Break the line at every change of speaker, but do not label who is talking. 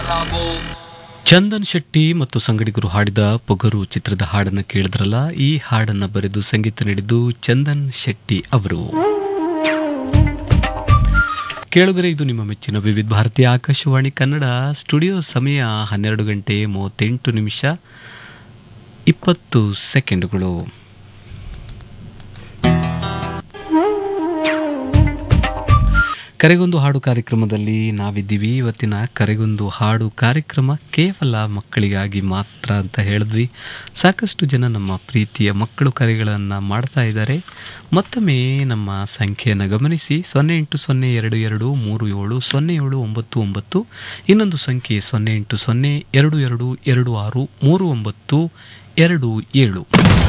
ಚಂದನ್ ಶೆಟ್ಟಿ ಮತ್ತು ಸಂಗಡಿಗರು ಹಾಡಿದ ಪೊಗರು ಚಿತ್ರದ ಹಾಡನ್ನು ಕೇಳಿದ್ರಲ್ಲ ಈ ಹಾಡನ್ನು ಬರೆದು ಸಂಗೀತ ನೀಡಿದ್ದು ಚಂದನ್ ಶೆಟ್ಟಿ ಅವರು ಕೇಳುಗರೆ ಇದು ನಿಮ್ಮ ಮೆಚ್ಚಿನ ವಿವಿಧ ಭಾರತೀಯ ಆಕಾಶವಾಣಿ ಕನ್ನಡ ಸ್ಟುಡಿಯೋ ಸಮಯ ಹನ್ನೆರಡು ಗಂಟೆ ಮೂವತ್ತೆಂಟು ನಿಮಿಷ ಇಪ್ಪತ್ತು ಸೆಕೆಂಡುಗಳು ಕರೆಗೊಂದು ಹಾಡು ಕಾರ್ಯಕ್ರಮದಲ್ಲಿ ನಾವಿದ್ದೀವಿ ಇವತ್ತಿನ ಕರೆಗೊಂದು ಹಾಡು ಕಾರ್ಯಕ್ರಮ ಕೇವಲ ಮಕ್ಕಳಿಗಾಗಿ ಮಾತ್ರ ಅಂತ ಹೇಳಿದ್ವಿ ಸಾಕಷ್ಟು ಜನ ನಮ್ಮ ಪ್ರೀತಿಯ ಮಕ್ಕಳು ಕರೆಗಳನ್ನು ಮಾಡ್ತಾ ಇದ್ದಾರೆ ಮತ್ತೊಮ್ಮೆ ನಮ್ಮ ಸಂಖ್ಯೆಯನ್ನು ಗಮನಿಸಿ ಸೊನ್ನೆ ಎಂಟು ಸೊನ್ನೆ ಎರಡು ಎರಡು ಮೂರು ಏಳು ಸೊನ್ನೆ ಏಳು ಒಂಬತ್ತು ಒಂಬತ್ತು ಇನ್ನೊಂದು ಸಂಖ್ಯೆ ಸೊನ್ನೆ ಎಂಟು ಸೊನ್ನೆ ಎರಡು ಎರಡು ಎರಡು ಆರು ಮೂರು ಒಂಬತ್ತು ಎರಡು ಏಳು